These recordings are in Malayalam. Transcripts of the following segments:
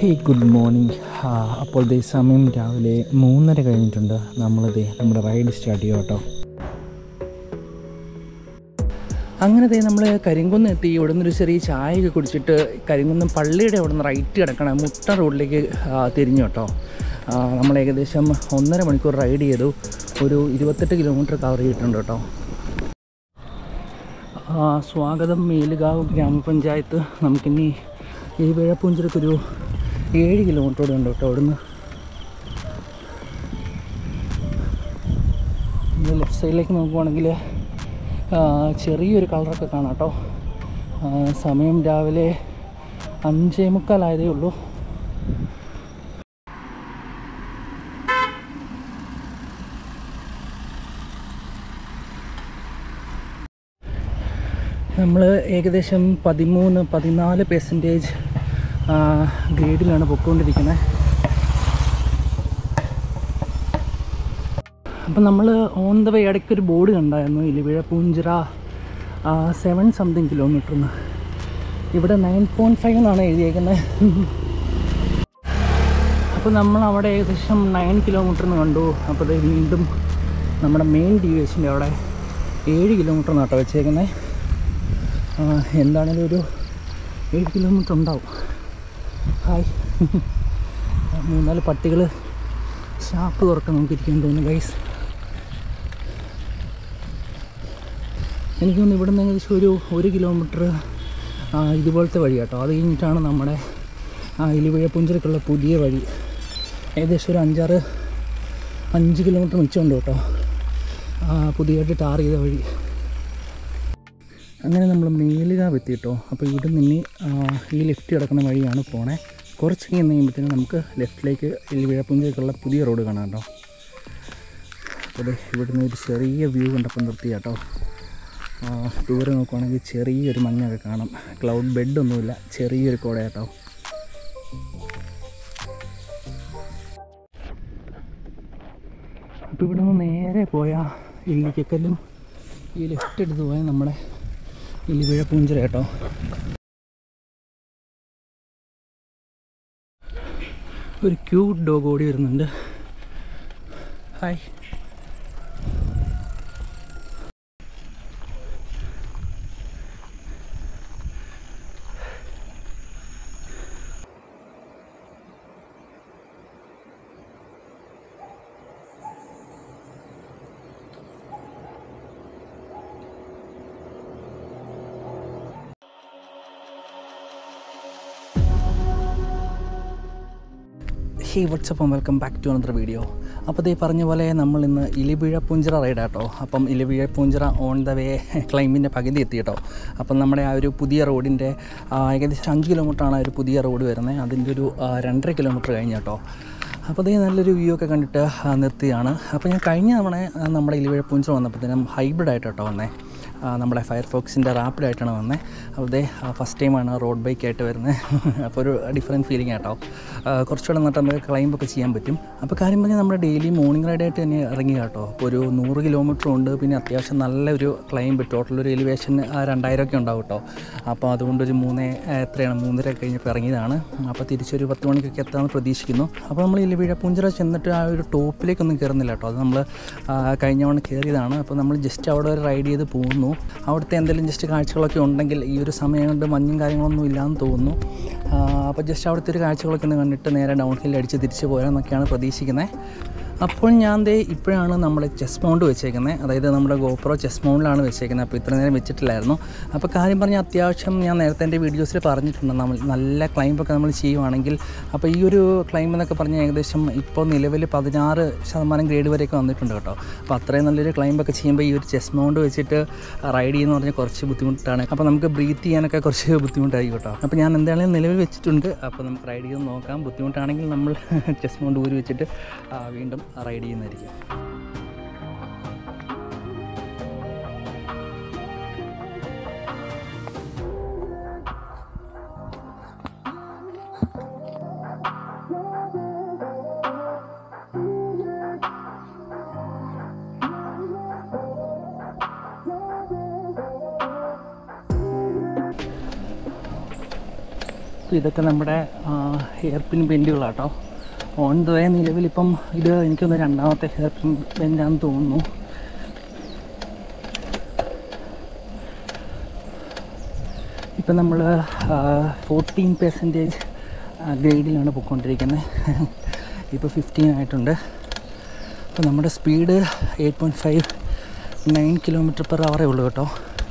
ഹേ ഗുഡ് മോർണിംഗ് അപ്പോൾ ദേ സമയം രാവിലെ മൂന്നര കഴിഞ്ഞിട്ടുണ്ട് നമ്മളിതേ നമ്മുടെ റൈഡ് സ്റ്റാർട്ട് ചെയ്യാം കേട്ടോ അങ്ങനെ ദേ നമ്മൾ കരിങ്കുന്ന് എത്തി ഇവിടെ നിന്നൊരു ചെറിയ ചായയൊക്കെ കുടിച്ചിട്ട് കരിങ്കുന്നം പള്ളിയുടെ അവിടെ നിന്ന് റൈറ്റ് കിടക്കണം മുട്ട റോഡിലേക്ക് ആ, തിരിഞ്ഞു കേട്ടോ ആ, നമ്മൾ ഏകദേശം ഒന്നര മണിക്കൂർ റൈഡ് ചെയ്തു ഒരു ഇരുപത്തെട്ട് കിലോമീറ്റർ കവർ ചെയ്തിട്ടുണ്ട് കേട്ടോ ആ, സ്വാഗതം മേലുകാവ് ഗ്രാമപഞ്ചായത്ത് നമുക്കിനി ഈ വിഴപ്പൂഞ്ചിറക്കൊരു ഏഴ് കിലോമീറ്റർ കൂടെ ഉണ്ട് കേട്ടോ അവിടുന്ന് ലെഫ്റ്റ് സൈഡിലേക്ക് നോക്കുവാണെങ്കിൽ ചെറിയൊരു കളറൊക്കെ കാണാം കേട്ടോ ആ, സമയം രാവിലെ അഞ്ചേ മുക്കാലായതേ ഉള്ളൂ നമ്മൾ ഏകദേശം പതിമൂന്ന് പതിനാല് പെർസെൻറ്റേജ് ഗ്രേഡിലാണ് പൊയ്ക്കൊണ്ടിരിക്കുന്നത് അപ്പം നമ്മൾ ഓൺ ദ വേ ഇടയ്ക്കൊരു ബോർഡ് കണ്ടായിരുന്നു Ilaveezha Poonchira seven something kilometre എന്ന് ഇവിടെ നയൻ പോയിൻറ്റ് ഫൈവ് എന്നാണ് എഴുതിയേക്കുന്നത് അപ്പോൾ നമ്മൾ അവിടെ ഏകദേശം നയൻ കിലോമീറ്റർ എന്ന് കണ്ടു അപ്പോൾ അത് വീണ്ടും നമ്മുടെ മെയിൻ ഡീവിയേഷൻ്റെ അവിടെ ഏഴ് കിലോമീറ്റർ എന്നാട്ടോ വെച്ചേക്കുന്നത് എന്താണേലും ഒരു ഏഴ് കിലോമീറ്റർ ഉണ്ടാവും ഹായ് മൂന്നാല് പട്ടികൾ ഷാപ്പ് തുറക്കാൻ നോക്കിയിരിക്കാൻ തോന്നുന്നു ഗൈസ് എനിക്ക് തോന്നുന്നു ഇവിടെ നിന്ന് ഏകദേശം ഒരു ഒരു കിലോമീറ്റർ ഇതുപോലത്തെ വഴി കേട്ടോ അത് കഴിഞ്ഞിട്ടാണ് നമ്മുടെ ആ ഇലിവിഴ പുഞ്ചിറക്കുള്ള പുതിയ വഴി ഏകദേശം ഒരു അഞ്ചാറ് അഞ്ച് കിലോമീറ്റർ മിച്ചമുണ്ട് കേട്ടോ ആ, പുതിയതായിട്ട് ടാർ ചെയ്ത വഴി അങ്ങനെ നമ്മൾ മേലുകാവ് എത്തി കേട്ടോ അപ്പോൾ ഇവിടെ നിന്ന് ഈ ലെഫ്റ്റ് കിടക്കുന്ന വഴിയാണ് പോണേ കുറച്ച് കഴിഞ്ഞ് കഴിയുമ്പോഴത്തേനും നമുക്ക് ലെഫ്റ്റിലേക്ക് ഇലിവിഴപ്പുഞ്ചേക്കുള്ള പുതിയ റോഡ് കാണാം കേട്ടോ അപ്പോൾ ദേ ഇവിടുന്ന് ഒരു ചെറിയ വ്യൂ കണ്ടപ്പോൾ നിർത്തി കേട്ടോ ആ, ദൂരെ നോക്കുവാണെങ്കിൽ ചെറിയൊരു മഞ്ഞൊക്കെ കാണാം ക്ലൗഡ് ബെഡൊന്നുമില്ല ചെറിയൊരു കോട കേട്ടോ അപ്പോൾ ഇവിടെ നിന്ന് നേരെ പോയാൽ ഇല്ലിക്കക്കല്ലും ഈ ലെഫ്റ്റ് എടുത്ത് പോയാൽ നമ്മുടെ ഇല്ലിവിഴ പൂഞ്ചിറ കേട്ടോ ഒരു ക്യൂട്ട് ഡോഗ് ഓടി വരുന്നുണ്ട് hi hey whatsapp welcome back to another video അപ്പോൾ ഈ പറഞ്ഞ പോലെ നമ്മൾ ഇന്ന് ഇലിബിഴ പുഞ്ചിറ റൈഡ് ആട്ടോ അപ്പം ഇലിബിഴ പുഞ്ചിറ ഓൺ ദ വേ ക്ലൈമ്പിൻ്റെ പകുതി എത്തി കേട്ടോ അപ്പം നമ്മുടെ ആ ഒരു പുതിയ റോഡിൻ്റെ ഏകദേശം അഞ്ച് കിലോമീറ്ററാണ് ആ ഒരു പുതിയ റോഡ് വരുന്നത് അതിൻ്റെ ഒരു ആ, രണ്ടര കിലോമീറ്റർ കഴിഞ്ഞ് കേട്ടോ അപ്പോൾ അതേ നല്ലൊരു വ്യൂ ഒക്കെ കണ്ടിട്ട് ആ, നിർത്തിയാണ് അപ്പോൾ ഞാൻ കഴിഞ്ഞ തവണ ആ, നമ്മുടെ ഇലിവിഴ പുഞ്ചിറ വന്നപ്പോഴത്തേനും ഹൈബ്രിഡ് ആയിട്ട് കേട്ടോ വന്നേ ആ, നമ്മുടെ ഫയർഫോക്സിൻ്റെ റാപ്പിഡായിട്ടാണ് വന്നത് അപ്പോൾ ഇതേ ഫസ്റ്റ് ടൈമാണ് റോഡ് ബൈക്കായിട്ട് വരുന്നത് അപ്പോൾ ഒരു ഡിഫറെൻറ്റ് ഫീലിംഗ് ആട്ടോ ആ, കുറച്ചുകൂടെ നന്നിട്ട് നമുക്ക് ക്ലൈംബൊക്കെ ചെയ്യാൻ പറ്റും അപ്പോൾ കാര്യം പറഞ്ഞാൽ നമ്മുടെ ഡെയിലി മോർണിംഗ് റൈഡായിട്ട് തന്നെ ഇറങ്ങി കേട്ടോ അപ്പോൾ ഒരു നൂറ് കിലോമീറ്റർ ഉണ്ട് പിന്നെ അത്യാവശ്യം നല്ലൊരു ക്ലൈംബ് ടോട്ടൽ ഒരു എലിവേഷൻ രണ്ടായിരം ഒക്കെ ഉണ്ടാവും കേട്ടോ അപ്പോൾ അതുകൊണ്ട് ഒരു മൂന്ന് എത്രയാണ് മൂന്നര കഴിഞ്ഞപ്പോൾ ഇറങ്ങിയതാണ് അപ്പോൾ തിരിച്ചൊരു പത്ത് മണിക്കൊക്കെ എത്താമെന്ന് പ്രതീക്ഷിക്കുന്നു അപ്പോൾ നമ്മൾ ഇലവിഴ പുഞ്ചിറ ചെന്നിട്ട് ആ ഒരു ടോപ്പിലേക്കൊന്നും കയറുന്നില്ല കേട്ടോ അത് നമ്മൾ കഴിഞ്ഞ തവണ കയറിയതാണ് അപ്പോൾ നമ്മൾ ജസ്റ്റ് അവിടെ ഒരു റൈഡ് ചെയ്ത് പോകുന്നു അവിടുത്തെ എന്തെങ്കിലും ജസ്റ്റ് കാഴ്ചകളൊക്കെ ഉണ്ടെങ്കിൽ ഈ ഒരു സമയം കൊണ്ട് മഞ്ഞും കാര്യങ്ങളൊന്നും ഇല്ലയെന്ന് തോന്നുന്നു ആ, അപ്പോൾ ജസ്റ്റ് അവിടുത്തെ ഒരു കാഴ്ചകളൊക്കെ ഒന്ന് കണ്ടിട്ട് നേരെ ഡൗൺ ഹിൽ അടിച്ച് തിരിച്ച് പോരാന്നൊക്കെയാണ് പ്രതീക്ഷിക്കുന്നത് അപ്പോൾ ഞാൻ ദേ ഇപ്പോഴാണ് നമ്മുടെ ചെസ് മൗണ്ട് വെച്ചേക്കുന്നത് അതായത് നമ്മുടെ ഗോപ്രോ ചെസ് മൗണ്ടിലാണ് വെച്ചേക്കുന്നത് അപ്പോൾ ഇത്ര നേരം വെച്ചിട്ടില്ലായിരുന്നു അപ്പോൾ കാര്യം പറഞ്ഞാൽ അത്യാവശ്യം ഞാൻ നേരത്തെ എൻ്റെ വീഡിയോസിൽ പറഞ്ഞിട്ടുണ്ട് നമ്മൾ നല്ല ക്ലൈംബൊക്കെ നമ്മൾ ചെയ്യുവാണെങ്കിൽ അപ്പോൾ ഈ ഒരു ക്ലൈംബ് എന്നൊക്കെ പറഞ്ഞാൽ ഏകദേശം ഇപ്പോൾ നിലവിൽ പതിനാറ് ശതമാനം ഗ്രേഡ് വരെയൊക്കെ വന്നിട്ടുണ്ട് കേട്ടോ അപ്പോൾ അത്രയും നല്ലൊരു ക്ലൈംബൊക്കെ ചെയ്യുമ്പോൾ ഈ ഒരു ചെസ് മൗണ്ട് വെച്ചിട്ട് റൈഡ് ചെയ്യുന്ന പറഞ്ഞാൽ കുറച്ച് ബുദ്ധിമുട്ടാണ് അപ്പോൾ നമുക്ക് ബ്രീത്ത് ചെയ്യാനൊക്കെ കുറച്ച് ബുദ്ധിമുട്ടായി കേട്ടോ അപ്പോൾ ഞാൻ എന്താണെങ്കിലും നിലവിൽ വെച്ചിട്ടുണ്ട് അപ്പോൾ നമുക്ക് റൈഡ് ചെയ്ത് നോക്കാം ബുദ്ധിമുട്ടാണെങ്കിൽ നമ്മൾ ചെസ് മൗണ്ട് ഊരി വെച്ചിട്ട് ആ, വീണ്ടും റൈഡ് ചെയ്യുന്നതായിരിക്കും അപ്പോൾ ഇതൊക്കെ നമ്മുടെ ഹെയർ പിൻ ബെൻഡുകളാട്ടോ ഓൺ ദ വേ നിലവിലിപ്പം ഇത് എനിക്കൊന്ന് രണ്ടാമത്തെ ഹെയർ പിൻ ബെൻഡാന്ന് തോന്നുന്നു ഇപ്പം നമ്മൾ ഫോർട്ടീൻ പെർസെൻറ്റേജ് ഗ്രേഡിലാണ് പോയിക്കൊണ്ടിരിക്കുന്നത് ഇപ്പോൾ ഫിഫ്റ്റീൻ ആയിട്ടുണ്ട് അപ്പോൾ നമ്മുടെ speed eight point five nine kilometre per അവറേ ഉള്ളൂ കേട്ടോ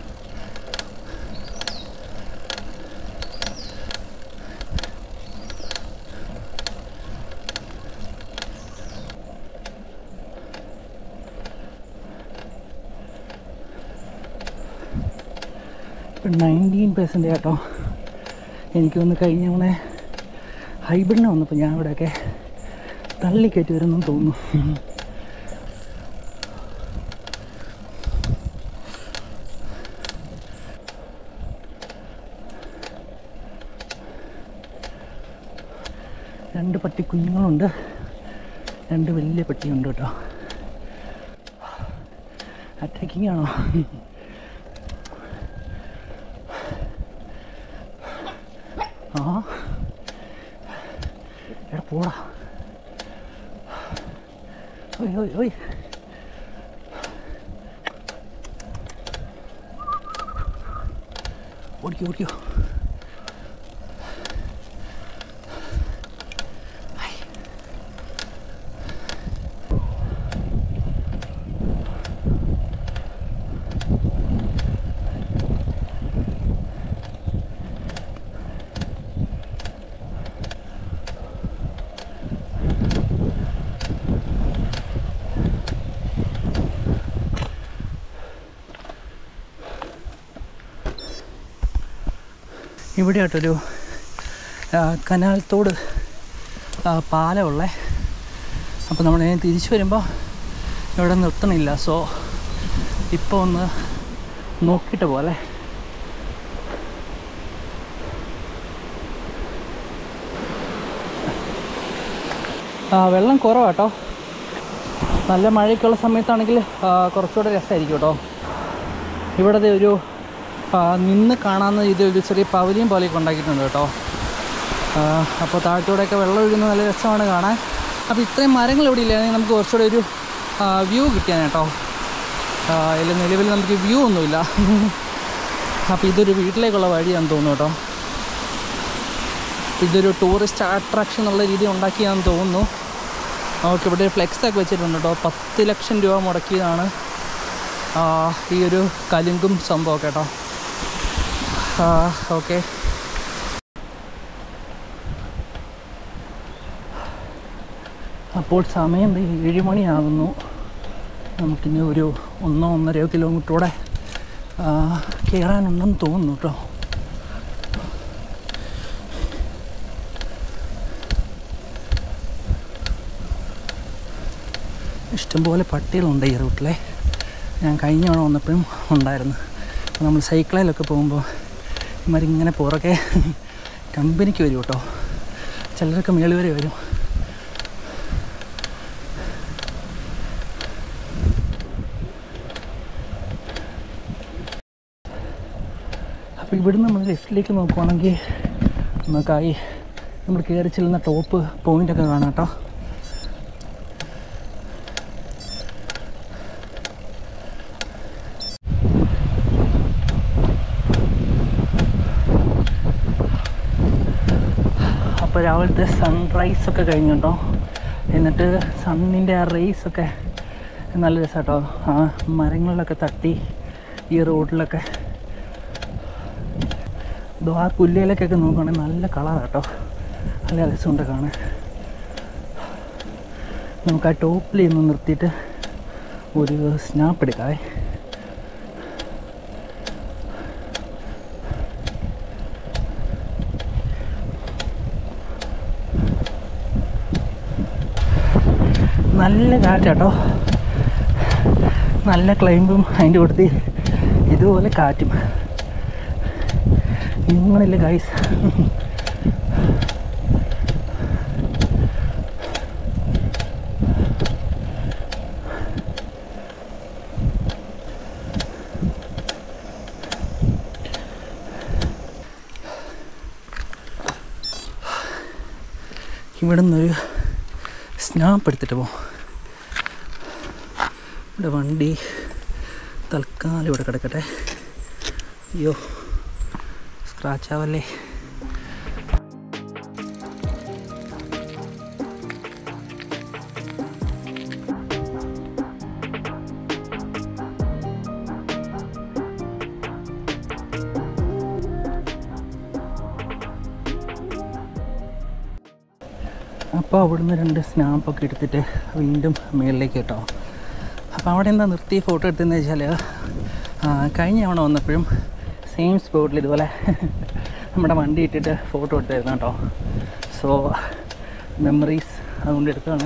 ഇപ്പം നയൻറ്റീൻ പെർസെൻറ്റേജ് കേട്ടോ എനിക്കൊന്ന് കഴിഞ്ഞ തവണ ഹൈബ്രിഡിനെ വന്നപ്പോൾ ഞാൻ ഇവിടെയൊക്കെ തള്ളിക്കയറ്റി വരുന്നെന്ന് തോന്നുന്നു രണ്ട് പട്ടി കുഞ്ഞുങ്ങളുണ്ട് രണ്ട് വലിയ പട്ടിയുണ്ട് കേട്ടോ അറ്റാക്കിംഗ് ആണോ ആ എടാ പോടാ ഓയ് ഓയ് ഓയ് ഓടിക്കോ ഓടിക്കോ ഇവിടെയായിട്ടൊരു ആ, കനാൽ തോട് ആ, പാലമുള്ളേ അപ്പോൾ നമ്മൾ ഇനി തിരിച്ചു വരുമ്പോൾ ഇവിടെ നിർത്തണില്ല സോ ഇപ്പോൾ ഒന്ന് നോക്കിയിട്ട് പോലെ ആ വെള്ളം കുറവാട്ടോ നല്ല മഴയൊക്കെയുള്ള സമയത്താണെങ്കിൽ ആ, കുറച്ചുകൂടെ രസമായിരിക്കും കേട്ടോ ഇവിടെ ദേ ഒരു ആ, നിന്ന് കാണാവുന്ന ഇത് ഒരു ചെറിയ പവലിയും പോലെയൊക്കെ ഉണ്ടാക്കിയിട്ടുണ്ട് കേട്ടോ ആ, അപ്പോൾ താഴത്തൂടെയൊക്കെ വെള്ളം ഒഴുകുന്ന നല്ല രസമാണ് കാണാൻ അപ്പോൾ ഇത്രയും മരങ്ങൾ ഇവിടെ ഇല്ലായിരുന്നെങ്കിൽ നമുക്ക് കുറച്ചുകൂടെ ഒരു വ്യൂ കിട്ടിയാണ് കേട്ടോ അതിൽ നിലവിൽ നമുക്ക് വ്യൂ ഒന്നുമില്ല അപ്പോൾ ഇതൊരു വീട്ടിലേക്കുള്ള വഴിയാണെന്ന് തോന്നുന്നു കേട്ടോ ഇതൊരു ടൂറിസ്റ്റ് അട്രാക്ഷൻ എന്നുള്ള രീതി ഉണ്ടാക്കിയാണെന്ന് തോന്നുന്നു നമുക്ക് ഇവിടെ ഫ്ലെക്സ് ഒക്കെ വെച്ചിട്ടുണ്ട് കേട്ടോ പത്ത് ലക്ഷം രൂപ മുടക്കിയതാണ് ആ, ഈ ഒരു കലുങ്കും സംഭവം കേട്ടോ ഓക്കെ അപ്പോൾ സമയം ദേ ഏഴ് മണിയാകുന്നു നമുക്കിനി ഒരു ഒന്നോ ഒന്നരയോ കിലോമീറ്ററൂടെ കയറാനുണ്ടെന്ന് തോന്നുന്നു കേട്ടോ ഇഷ്ടംപോലെ പട്ടികളുണ്ട് ഈ റൂട്ടിലെ ഞാൻ കഴിഞ്ഞ തവണ വന്നപ്പോഴും ഉണ്ടായിരുന്നു അപ്പോൾ നമ്മൾ സൈക്കിളിലൊക്കെ പോകുമ്പോൾ ഇമാരിങ്ങനെ പുറകെ കമ്പനിക്ക് വരും കേട്ടോ ചിലരൊക്കെ മേളി വരെ വരും അപ്പോൾ ഇവിടുന്ന് നമ്മൾ ലെഫ്റ്റിലേക്ക് നോക്കുവാണെങ്കിൽ നമുക്കായി നമ്മൾ കയറി ചെല്ലുന്ന ടോപ്പ് പോയിൻ്റൊക്കെ കാണാം കേട്ടോ അപ്പോൾ രാവിലത്തെ സൺറൈസ് ഒക്കെ കഴിഞ്ഞു കേട്ടോ എന്നിട്ട് സണ്ണിൻ്റെ ആ റേസ് ഒക്കെ നല്ല രസം കേട്ടോ ആ മരങ്ങളിലൊക്കെ തട്ടി ഈ റോഡിലൊക്കെ ഇതോ ആ പുല്ലിലൊക്കെ നോക്കുകയാണെങ്കിൽ നല്ല കളറാണ് കേട്ടോ നല്ല രസമുണ്ട് കാണാൻ നമുക്ക് ആ ടോപ്പിൽ ഒന്ന് നിർത്തിയിട്ട് ഒരു സ്നാപ്പ് എടുക്കാവേ നല്ല കാറ്റാട്ടോ നല്ല ക്ലൈമ്പും അതിൻ്റെ കൊടുത്ത് ഇതുപോലെ കാറ്റും നിങ്ങളില്ല ഗൈസ് ഇവിടെ നിന്നൊരു സ്നാപ്പ് എടുത്തിട്ട് പോകാം ഇവിടെ വണ്ടി തൽക്കാലം ഇവിടെ കിടക്കട്ടെ അയ്യോ സ്ക്രാച്ച് ആവല്ലേ അപ്പോൾ അവിടുന്ന് രണ്ട് സ്നാപ്പൊക്കെ എടുത്തിട്ട് വീണ്ടും മേളിലേക്ക് കേട്ടോ അപ്പോൾ അവിടെ എന്താ നിർത്തി ഫോട്ടോ എടുത്തതെന്ന് വെച്ചാൽ കഴിഞ്ഞ തവണ വന്നപ്പോഴും സെയിം സ്പോട്ടിൽ ഇതുപോലെ നമ്മുടെ വണ്ടി ഇട്ടിട്ട് ഫോട്ടോ എടുത്തായിരുന്നു കേട്ടോ സോ മെമ്മറീസ് അതുകൊണ്ട് എടുത്തതാണ്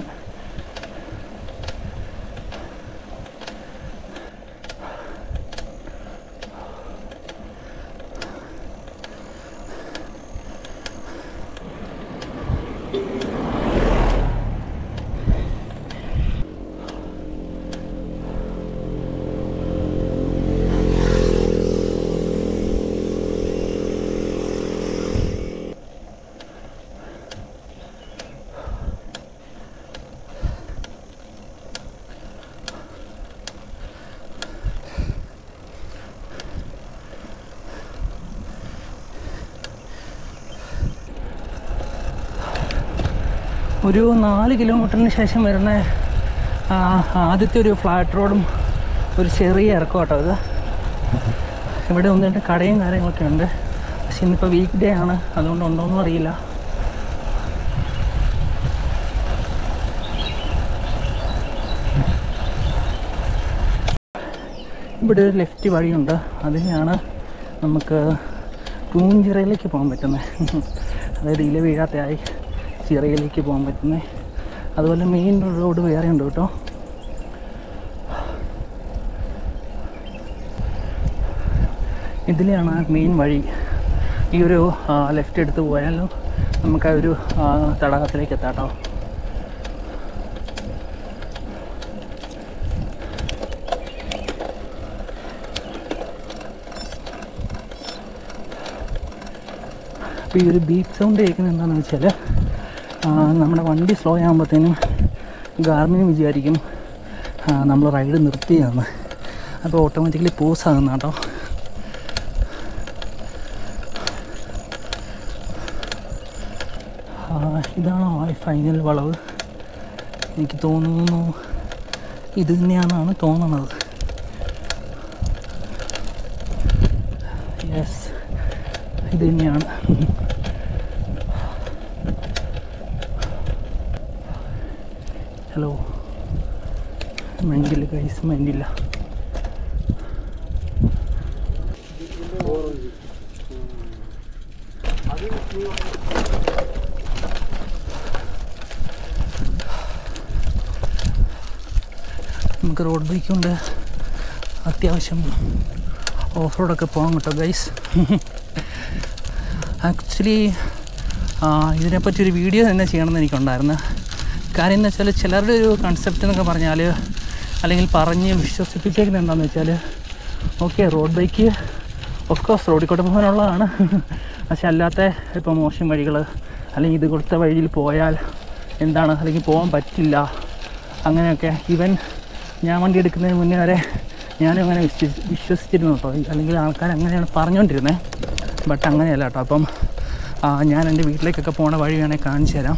ഒരു നാല് കിലോമീറ്ററിന് ശേഷം വരുന്ന ആ, ആദ്യത്തെ ഒരു ഫ്ലാറ്റ് റോഡും ഒരു ചെറിയ ഇറക്കം കേട്ടോ ഇത് ഇവിടെ ഒന്ന് രണ്ട് കടയും കാര്യങ്ങളൊക്കെ ഉണ്ട് പക്ഷെ ഇന്നിപ്പോൾ വീക്ക് ഡേ ആണ് അതുകൊണ്ട് ഉണ്ടോയെന്നും അറിയില്ല ഇവിടെ ഒരു ലെഫ്റ്റ് വഴിയുണ്ട് അതിനെയാണ് നമുക്ക് പൂഞ്ചിറയിലേക്ക് പോകാൻ പറ്റുന്നത് അതായത് ഇല വീഴാത്തയായി ചിറയിലേക്ക് പോകാൻ പറ്റുന്നത് അതുപോലെ മെയിൻ റോഡ് വേറെ ഉണ്ട് കേട്ടോ ഇതിലെയാണ് ആ മെയിൻ വഴി ഈ ഒരു ലെഫ്റ്റ് എടുത്ത് പോയാലും നമുക്ക് ആ ഒരു ആ, തടാകത്തിലേക്ക് എത്താം കേട്ടോ അപ്പോൾ ഈ ഒരു ബീപ്പ് സൗണ്ട് കേൾക്കുന്നത് എന്താണെന്ന് വെച്ചാൽ ആ, നമ്മുടെ വണ്ടി സ്ലോ ആകുമ്പോഴത്തേനും ഗാർമിന് വിചാരിക്കും നമ്മൾ റൈഡ് നിർത്തിയാന്ന് അപ്പോൾ ഓട്ടോമാറ്റിക്കലി പോസ് ആകുന്ന കേട്ടോ ആ, ഇതാണോ ആ ഫൈനൽ വളവ് എനിക്ക് തോന്നുന്നു ഇത് തന്നെയാണെന്നാണ് തോന്നുന്നത് യെസ് ഇത് തന്നെയാണ് ഹലോ മൈൻഡില്ല കൈസ് മൈൻഡില്ല നമുക്ക് റോഡ് ബൈക്ക് കൊണ്ട് അത്യാവശ്യം ഓഫ് റോഡൊക്കെ പോകാൻ കേട്ടോ ഗൈസ് ആക്ച്വലി ഇതിനെപ്പറ്റി ഒരു വീഡിയോ തന്നെ ചെയ്യണമെന്ന് എനിക്കുണ്ടായിരുന്നു കാര്യം എന്ന് വെച്ചാൽ ചിലരുടെ ഒരു കൺസെപ്റ്റ് എന്നൊക്കെ പറഞ്ഞാൽ അല്ലെങ്കിൽ പറഞ്ഞ് വിശ്വസിപ്പിച്ചേക്കുന്നത് എന്താണെന്ന് വെച്ചാൽ okay road bike of course റോഡിൽ കൂടെ പോകാനുള്ളതാണ് പക്ഷെ അല്ലാത്ത ഇപ്പോൾ മോശം വഴികൾ അല്ലെങ്കിൽ ഇത് കൊടുത്ത വഴിയിൽ പോയാൽ എന്താണ് അല്ലെങ്കിൽ പോകാൻ പറ്റില്ല അങ്ങനെയൊക്കെ ഈവൻ ഞാൻ വണ്ടി എടുക്കുന്നതിന് മുന്നേ വരെ ഞാനും അങ്ങനെ വിശ്വ വിശ്വസിച്ചിരുന്നു കേട്ടോ അല്ലെങ്കിൽ ആൾക്കാർ അങ്ങനെയാണ് പറഞ്ഞുകൊണ്ടിരുന്നത് ബട്ട് അങ്ങനെയല്ല കേട്ടോ അപ്പം ആ, ഞാൻ എൻ്റെ വീട്ടിലേക്കൊക്കെ പോണ വഴി വേണമെങ്കിൽ കാണിച്ചു തരാം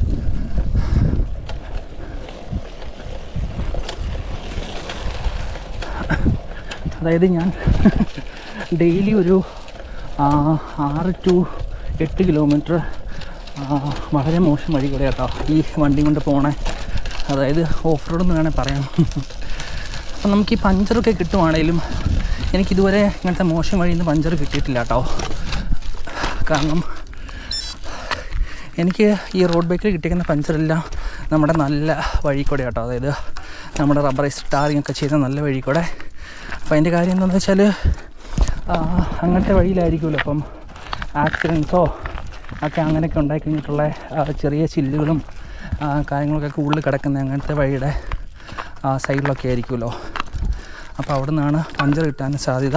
അതായത് ഞാൻ ഡെയിലി ഒരു ആ, ആറ് ടു എട്ട് കിലോമീറ്റർ വളരെ മോശം വഴി കൂടെ കേട്ടോ ഈ വണ്ടി കൊണ്ട് പോണേ അതായത് ഓഫ് റോഡ് എന്ന് വേണേൽ പറയാം അപ്പം നമുക്ക് ഈ പഞ്ചറൊക്കെ കിട്ടുവാണേലും എനിക്കിതുവരെ ഇങ്ങനത്തെ മോശം വഴിയിൽ നിന്ന് പഞ്ചർ കിട്ടിയിട്ടില്ല കേട്ടോ കാരണം എനിക്ക് ഈ റോഡ് ബൈക്കിൽ കിട്ടിയിരിക്കുന്ന പഞ്ചറെല്ലാം നമ്മുടെ നല്ല വഴി കൂടെ കേട്ടോ അതായത് നമ്മുടെ റബ്ബറൈസ് ടാറിങ് ഒക്കെ ചെയ്ത നല്ല വഴി കൂടെ അപ്പോൾ അതിൻ്റെ കാര്യം എന്താണെന്ന് വെച്ചാൽ അങ്ങനത്തെ വഴിയിലായിരിക്കുമല്ലോ അപ്പം ആക്സിഡൻസോ ഒക്കെ അങ്ങനെയൊക്കെ ഉണ്ടായി കഴിഞ്ഞിട്ടുള്ള ആ, ചെറിയ ചില്ലുകളും ആ, കാര്യങ്ങളൊക്കെ ഉള്ളിൽ കിടക്കുന്ന അങ്ങനത്തെ വഴിയുടെ ആ, സൈഡിലൊക്കെ ആയിരിക്കുമല്ലോ അപ്പോൾ അവിടെ നിന്നാണ് പഞ്ചർ കിട്ടാൻ സാധ്യത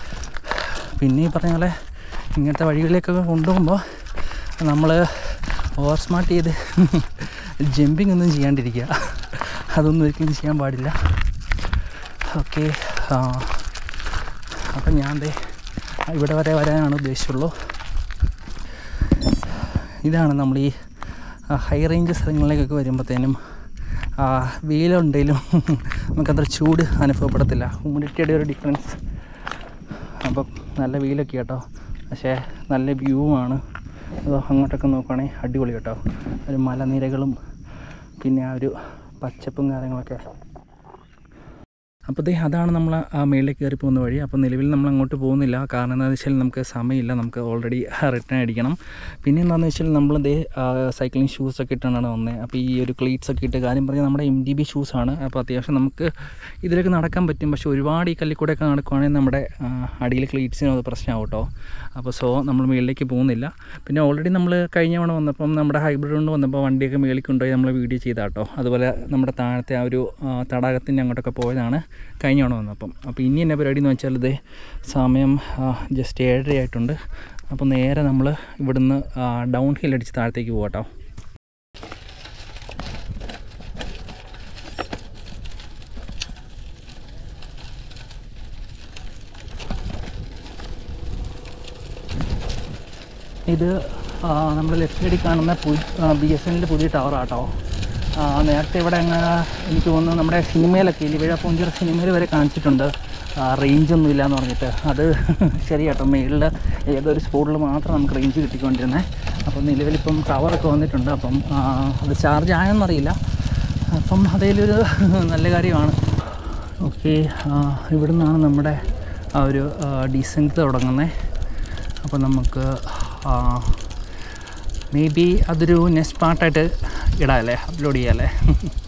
പിന്നെ ഈ പറഞ്ഞ പോലെ ഇങ്ങനത്തെ വഴികളിലേക്കൊക്കെ കൊണ്ടുപോകുമ്പോൾ നമ്മൾ ഓവർ സ്മാർട്ട് ചെയ്ത് ജമ്പിങ് ഒന്നും ചെയ്യാണ്ടിരിക്കുക അതൊന്നും ഒരിക്കലും ചെയ്യാൻ പാടില്ല ഓക്കെ അപ്പം ഞാൻ ദേ ഇവിടെ വരെ വരാനാണ് ഉദ്ദേശിച്ചുള്ളൂ ഇതാണ് നമ്മൾ ഈ ഹൈ റേഞ്ച് സ്ഥലങ്ങളിലേക്കൊക്കെ വരുമ്പോഴത്തേനും വെയിലുണ്ടെങ്കിലും നമുക്കത്ര ചൂട് അനുഭവപ്പെടത്തില്ല ഹ്യൂമിഡിറ്റിയുടെ ഒരു ഡിഫറൻസ് അപ്പം നല്ല വെയിലൊക്കെ കേട്ടോ പക്ഷേ നല്ല വ്യൂവാണ് അതോ അങ്ങോട്ടൊക്കെ നോക്കുകയാണെങ്കിൽ അടിപൊളി കേട്ടോ ഒരു മലനിരകളും പിന്നെ ആ ഒരു പച്ചപ്പും കാര്യങ്ങളൊക്കെ അപ്പോൾ ദേ അതാണ് നമ്മൾ ആ മേളിലേക്ക് കയറി പോകുന്ന വഴി അപ്പോൾ നിലവിൽ നമ്മൾ അങ്ങോട്ട് പോകുന്നില്ല കാരണം എന്താണെന്ന് വെച്ചാൽ നമുക്ക് സമയമില്ല നമുക്ക് ഓൾറെഡി റിട്ടേൺ അടിക്കണം പിന്നെ എന്താണെന്ന് വെച്ചാൽ നമ്മൾ ദേ സൈക്ലിംഗ് ഷൂസൊക്കെ ഇട്ടാണ് വന്നത് അപ്പോൾ ഈ ഒരു ക്ലീറ്റ്സ് ഒക്കെ ഇട്ട് കാര്യം പറഞ്ഞാൽ നമ്മുടെ എം ഡി ബി ഷൂസാണ് അപ്പോൾ അത്യാവശ്യം നമുക്ക് ഇതിലേക്ക് നടക്കാൻ പറ്റും പക്ഷേ ഒരുപാട് ഈ കല്ലിക്കൂടെയൊക്കെ നടക്കുവാണെങ്കിൽ നമ്മുടെ ആ, അടിയിൽ ക്ലീറ്റ്സിനും അത് പ്രശ്നമാവും കേട്ടോ അപ്പോൾ സോ നമ്മൾ മുകളിലേക്ക് പോകുന്നില്ല പിന്നെ ഓൾറെഡി നമ്മൾ കഴിഞ്ഞ തവണ വന്നപ്പം നമ്മുടെ ഹൈബ്രിഡ് കൊണ്ട് വന്നപ്പോൾ വണ്ടിയൊക്കെ മേളിൽ കൊണ്ടുപോയി നമ്മൾ വീഡിയോ ചെയ്ത കേട്ടോ അതുപോലെ നമ്മുടെ താഴത്തെ ആ ഒരു ആ, തടാകത്തിൻ്റെ അങ്ങോട്ടൊക്കെ പോയതാണ് കഴിഞ്ഞ തവണ വന്നപ്പം അപ്പോൾ ഇനി എന്നെ പരിപാടി എന്ന് വെച്ചാൽ ഇത് സമയം ജസ്റ്റ് ഏഴര ആയിട്ടുണ്ട് അപ്പോൾ നേരെ നമ്മൾ ഇവിടുന്ന് ഡൗൺ ഹിൽ അടിച്ച് താഴത്തേക്ക് പോകാം കേട്ടോ ഇത് നമ്മൾ ലെഫ്റ്റ് സൈഡിൽ കാണുന്ന ബി എസ് എന്നിൻ്റെ പുതിയ ടവറാട്ടോ നേരത്തെ ഇവിടെ അങ്ങ് എനിക്ക് തോന്നുന്നു നമ്മുടെ സിനിമയിലൊക്കെ ഇലിവിഴ പൂഞ്ചിറ സിനിമയിൽ വരെ കാണിച്ചിട്ടുണ്ട് റേഞ്ച് ഒന്നും ഇല്ല എന്ന് പറഞ്ഞിട്ട് അത് ശരിയാട്ടോ മേളിൽ ഏതൊരു സ്പോട്ടിൽ മാത്രം നമുക്ക് റേഞ്ച് കിട്ടിക്കൊണ്ടിരുന്നത് അപ്പം നിലവിലിപ്പം ടവറൊക്കെ വന്നിട്ടുണ്ട് അപ്പം ആ, അത് ചാർജ് ആയെന്നറിയില്ല അപ്പം അതിലൊരു നല്ല കാര്യമാണ് ഓക്കെ ഇവിടെ നിന്നാണ് നമ്മുടെ ആ ഒരു ഡീസൻറ്റ് തുടങ്ങുന്നത് അപ്പോൾ നമുക്ക് മേ ബി അതൊരു നെക്സ്റ്റ് പാർട്ടായിട്ട് ഇടാമല്ലേ അപ്ലോഡ് ചെയ്യാമല്ലേ